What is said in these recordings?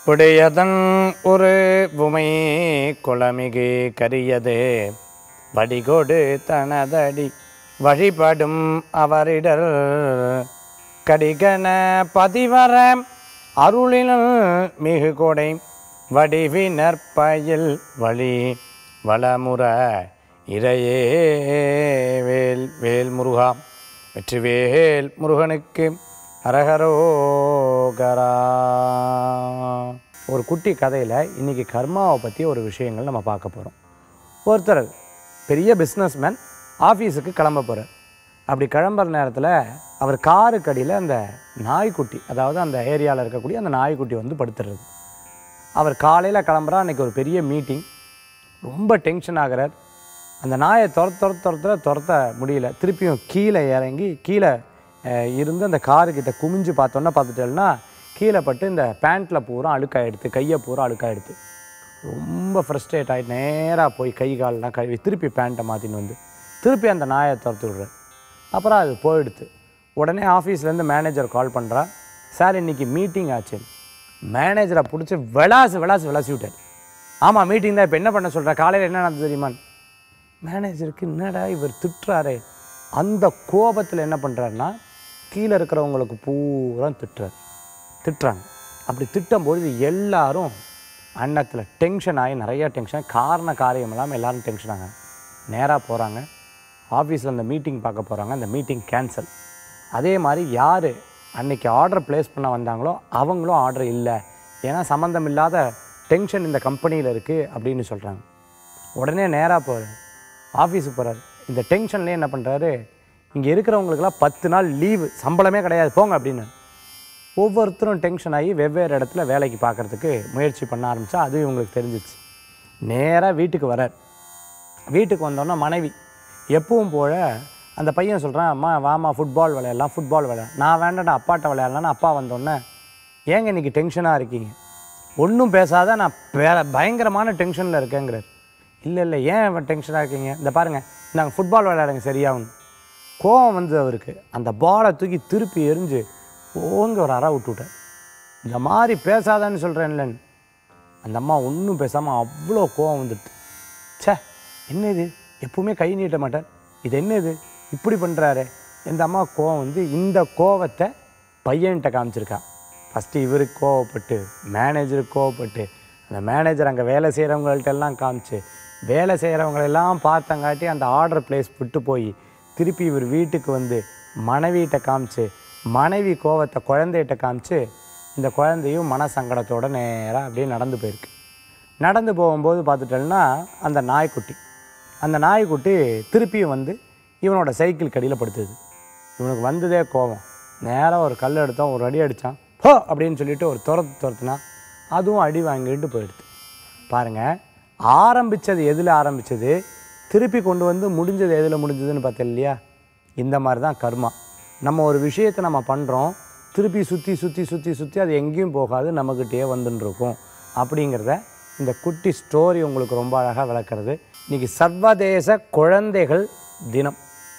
உடையதன் ஒரு உமை குளமிகு கரியது வடிகொடு தனதடி வழிபடும் அவரிடர் கடிகன பதிவர அருளினல் மிகு கொடை வடிவினர் பயில் வழி வளமுற இறையே வேல் வேல் முருகா வெற்றிவேல் முருகனுக்கு அரகரோகரா ஒரு குட்டி கதையில் இன்றைக்கி கர்மாவை பற்றி ஒரு விஷயங்கள் நம்ம பார்க்க போகிறோம் ஒருத்தர் பெரிய பிஸ்னஸ்மேன் ஆஃபீஸுக்கு கிளம்ப போகிறார் அப்படி கிளம்புற நேரத்தில் அவர் காருக்கு அடியில் அந்த நாய்க்குட்டி அதாவது அந்த ஏரியாவில் இருக்கக்கூடிய அந்த நாய்க்குட்டி வந்து படுத்துடுறது அவர் காலையில் கிளம்புறா அன்றைக்கி ஒரு பெரிய மீட்டிங் ரொம்ப டென்ஷன் ஆகிறார் அந்த நாயை துரத்து துரத்து துரத்துல துரத்த முடியல திருப்பியும் கீழே இறங்கி கீழே அஹ், இருந்து அந்த காருக்கிட்ட குமிஞ்சு பார்த்தோன்னா பார்த்துட்டேன்னா கீழே பட்டு இந்த பேண்ட்டில் பூரா அழுக்காயிடுத்து கையை பூரா அழுக்காயிடுத்து ரொம்ப ஃப்ரஸ்ட்ரேட் ஆகிட்டு நேராக போய் கை கால்லாம் கழுவி திருப்பி பேண்ட்டை மாற்றின்னு வந்து திருப்பி அந்த நாயை துரத்து விடுறார் அப்புறம் அது போயிடுத்து உடனே ஆஃபீஸ்லேருந்து மேனேஜர் கால் பண்ணுறா சார் இன்னைக்கு மீட்டிங் ஆச்சு மேனேஜரை பிடிச்சி விளாசு விளாசு விளாசி விட்டார் ஆமாம் மீட்டிங் தான் இப்போ என்ன பண்ண சொல்கிற காலையில் என்ன நடந்தது தெரியுமான்னு மேனேஜருக்கு என்னடா இவர் திட்டுறாரே அந்த கோபத்தில் என்ன பண்ணுறாருன்னா கீழே இருக்கிறவங்களுக்கு பூரா திட்டுறாரு திட்டுறாங்க அப்படி திட்டும்பொழுது எல்லாரும் அன்னத்தில் டென்ஷன் ஆகி நிறைய டென்ஷன் காரண காரியம் இல்லாமல் எல்லாரும் டென்ஷன் ஆகாங்க நேராக போகிறாங்க ஆஃபீஸில் அந்த மீட்டிங் பார்க்க போகிறாங்க அந்த மீட்டிங் கேன்சல் அதே மாதிரி யார் அன்னைக்கு ஆர்டர் ப்ளேஸ் பண்ண வந்தாங்களோ அவங்களும் ஆர்டர் இல்லை ஏன்னா சம்மந்தம் இல்லாத டென்ஷன் இந்த கம்பெனியில் இருக்குது அப்படின்னு சொல்கிறாங்க உடனே நேராக போகிறார் ஆஃபீஸுக்கு போகிறார் இந்த டென்ஷன்லேயே என்ன பண்ணுறாரு இங்கே இருக்கிறவங்களுக்கெல்லாம் பத்து நாள் லீவு சம்பளமே கிடையாது போங்க அப்படின்னு ஒவ்வொருத்தரும் டென்ஷன் ஆகி வெவ்வேறு இடத்துல வேலைக்கு பார்க்குறதுக்கு முயற்சி பண்ண ஆரம்பித்தா அது இவங்களுக்கு தெரிஞ்சிச்சு நேராக வீட்டுக்கு வரார் வீட்டுக்கு வந்தோன்னே மனைவி எப்பவும் போல அந்த பையன் சொல்கிறான் அம்மா வாமா ஃபுட்பால் விளையாடலாம் ஃபுட்பால் விளையாட நான் வேண்டாம்டா அப்பாட்ட விளையாடலான்னு அப்பா வந்தோடனே ஏங்க இன்னைக்கு டென்ஷனாக இருக்கீங்க ஒன்றும் பேசாத நான் வேற பயங்கரமான டென்ஷனில் இருக்கேங்கிறார் இல்லை இல்லை ஏன் டென்ஷனாக இருக்கீங்க இந்த பாருங்கள் நாங்கள் ஃபுட்பால் விளையாடுங்க சரியாகும் கோவம் வந்து அவருக்கு அந்த பாலை தூக்கி திருப்பி எரிஞ்சு ஓங்க ஒரு அற விட்டு விட்டார் இந்த மாதிரி பேசாதான்னு சொல்கிறேன்லன்னு அந்த அம்மா ஒன்றும் பேசாமல் அவ்வளோ கோவம் வந்துட்டு ச்சே என்ன இது எப்பவுமே கை நீட்ட மாட்டார் இது என்ன இது இப்படி பண்ணுறாரு இந்த அம்மா கோவம் வந்து இந்த கோவத்தை பையன்கிட்ட காமிச்சிருக்கா ஃபஸ்ட்டு இவருக்கு கோவப்பட்டு மேனேஜருக்கு கோவப்பட்டு அந்த மேனேஜர் அங்கே வேலை செய்கிறவங்கள்ட்ட எல்லாம் காமிச்சு வேலை செய்கிறவங்களெல்லாம் பார்த்தங்காட்டி அந்த ஆர்டர் பிளேஸ் விட்டு போய் திருப்பி இவர் வீட்டுக்கு வந்து மனைவிகிட்ட காமிச்சு மனைவி கோவத்தை குழந்தைகிட்ட காமிச்சு இந்த குழந்தையும் மனசங்கடத்தோட நேராக அப்படியே நடந்து போயிருக்கு நடந்து போகும்போது பார்த்துட்டோம்னா அந்த நாய்க்குட்டி அந்த நாய்க்குட்டி திருப்பியும் வந்து இவனோட சைக்கிள் கடியில் படுத்துது இவனுக்கு வந்ததே கோபம் நேராக ஒரு கல் எடுத்தான் ஒரு அடி அடித்தான் போ அப்படின்னு சொல்லிட்டு ஒரு துரத்து துரத்துனா அதுவும் அடி வாங்கிட்டு போயிடுது பாருங்கள் ஆரம்பித்தது எதில் ஆரம்பித்தது திருப்பி கொண்டு வந்து முடிஞ்சது எதில் முடிஞ்சதுன்னு பார்த்தேன் இல்லையா இந்த மாதிரி தான் கர்மா நம்ம ஒரு விஷயத்தை நம்ம பண்ணுறோம் திருப்பி சுற்றி சுற்றி சுற்றி சுற்றி அது எங்கேயும் போகாது நம்மக்கிட்டே வந்துன்னு இருக்கும் அப்படிங்கிறத இந்த குட்டி ஸ்டோரி உங்களுக்கு ரொம்ப அழகாக விளக்குறது இன்றைக்கி சர்வதேச குழந்தைகள் தினம்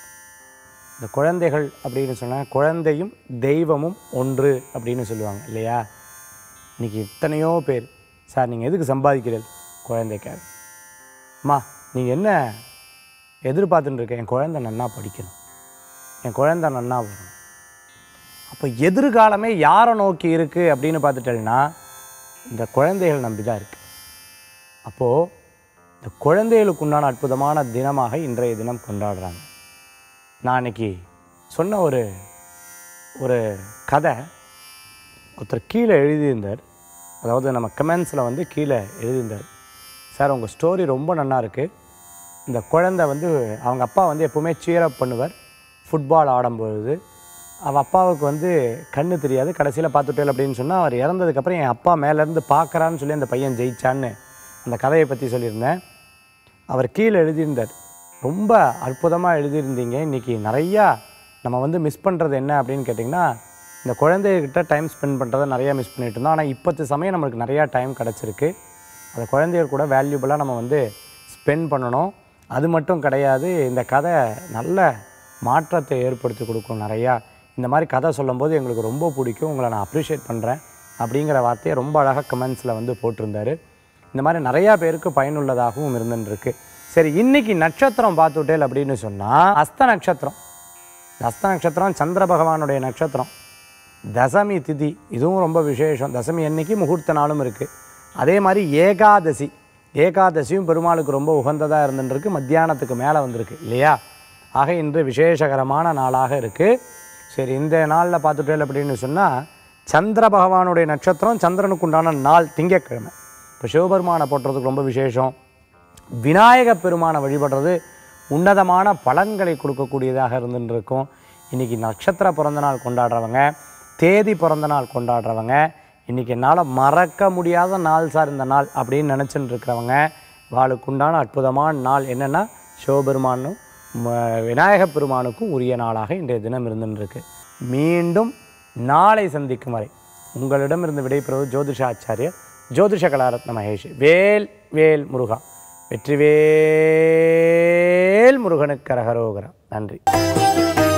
இந்த குழந்தைகள் அப்படின்னு சொன்னால் குழந்தையும் தெய்வமும் ஒன்று அப்படின்னு சொல்லுவாங்க இல்லையா இன்றைக்கி எத்தனையோ பேர் சார் நீங்கள் எதுக்கு சம்பாதிக்கிறீர்கள் குழந்தைக்காக அம்மா நீங்கள் என்ன எதிர்பார்த்துட்டு இருக்க என் குழந்தை நன்னா படிக்கணும் என் குழந்தை நன்னா வரணும் அப்போ எதிர்காலமே யாரை நோக்கி இருக்குது அப்படின்னு பார்த்துட்டேன்னா இந்த குழந்தைகள் நம்பி தான் இருக்குது அப்போது இந்த குழந்தைகளுக்கு உண்டான அற்புதமான தினமாக இன்றைய தினம் கொண்டாடுறாங்க நான் அன்னைக்கு சொன்ன ஒரு ஒரு கதை ஒருத்தர் கீழே எழுதியிருந்தார் அதாவது நம்ம கமெண்ட்ஸில் வந்து கீழே எழுதியிருந்தார் சார் உங்கள் ஸ்டோரி ரொம்ப நல்லா இருக்குது இந்த குழந்தை வந்து அவங்க அப்பா வந்து எப்போவுமே சீரப் பண்ணுவார் ஃபுட்பால் ஆடும்பொழுது அவள் அப்பாவுக்கு வந்து கண்ணு தெரியாது கடைசியில் பார்த்துட்டேன் அப்படின்னு சொன்னால் அவர் இறந்ததுக்கப்புறம் என் அப்பா மேலேருந்து பார்க்குறான்னு சொல்லி அந்த பையன் ஜெயிச்சான்னு அந்த கதையை பற்றி சொல்லியிருந்தேன் அவர் கீழே எழுதியிருந்தார் ரொம்ப அற்புதமாக எழுதியிருந்தீங்க இன்றைக்கி நிறையா நம்ம வந்து மிஸ் பண்ணுறது என்ன அப்படின்னு கேட்டிங்கன்னா இந்த குழந்தைகிட்ட டைம் ஸ்பெண்ட் பண்ணுறதை நிறையா மிஸ் பண்ணிட்டு இருந்தோம் ஆனால் இப்போத்து சமயம் நம்மளுக்கு நிறையா டைம் கிடச்சிருக்கு அந்த குழந்தைகள் கூட வேல்யூபிளாக நம்ம வந்து ஸ்பெண்ட் பண்ணணும் அது மட்டும் கிடையாது இந்த கதை நல்ல மாற்றத்தை ஏற்படுத்தி கொடுக்கும் நிறையா இந்த மாதிரி கதை சொல்லும்போது எங்களுக்கு ரொம்ப பிடிக்கும் உங்களை நான் அப்ரிஷியேட் பண்ணுறேன் அப்படிங்கிற வார்த்தையை ரொம்ப அழகாக கமெண்ட்ஸில் வந்து போட்டிருந்தாரு இந்த மாதிரி நிறையா பேருக்கு பயனுள்ளதாகவும் இருந்துருக்கு சரி இன்னைக்கு நட்சத்திரம் பார்த்துட்டேல் அப்படின்னு சொன்னால் அஸ்த நட்சத்திரம் இந்த அஸ்த நட்சத்திரம் சந்திர பகவானுடைய நட்சத்திரம் தசமி திதி இதுவும் ரொம்ப விசேஷம் தசமி அன்னைக்கு முகூர்த்த நாளும் இருக்குது அதே மாதிரி ஏகாதசி ஏகாதசியும் பெருமாளுக்கு ரொம்ப உகந்ததாக இருந்துருக்கு மத்தியானத்துக்கு மேலே வந்திருக்கு இல்லையா ஆக இன்று விசேஷகரமான நாளாக இருக்குது சரி இந்த நாளில் பார்த்துட்டேன் அப்படின்னு சொன்னால் சந்திர பகவானுடைய நட்சத்திரம் சந்திரனுக்கு உண்டான நாள் திங்கட்கிழமை இப்போ சிவபெருமானை போட்டுறதுக்கு ரொம்ப விசேஷம் விநாயக பெருமானை வழிபடுறது உன்னதமான பலன்களை கொடுக்கக்கூடியதாக இருந்துட்டு இருக்கும் இன்றைக்கி நட்சத்திர பிறந்த நாள் கொண்டாடுறவங்க தேதி பிறந்த நாள் கொண்டாடுறவங்க இன்றைக்கி என்னால் மறக்க முடியாத நாள் சார் இந்த நாள் அப்படின்னு நினச்சிட்டு இருக்கிறவங்க வாளுக்குண்டான அற்புதமான நாள் என்னென்னா சிவபெருமானும் ம- விநாயகப் பெருமானுக்கும் உரிய நாளாக இன்றைய தினம் இருந்துருக்கு மீண்டும் நாளை சந்திக்கும் வரை உங்களிடமிருந்து விடைபெறுவது ஜோதிஷாச்சாரியர் ஜோதிஷ கலாரத்ன மகேஷ் வேல் வேல் முருகா வெற்றிவேல் முருகனுக்கு கரகரோகரா நன்றி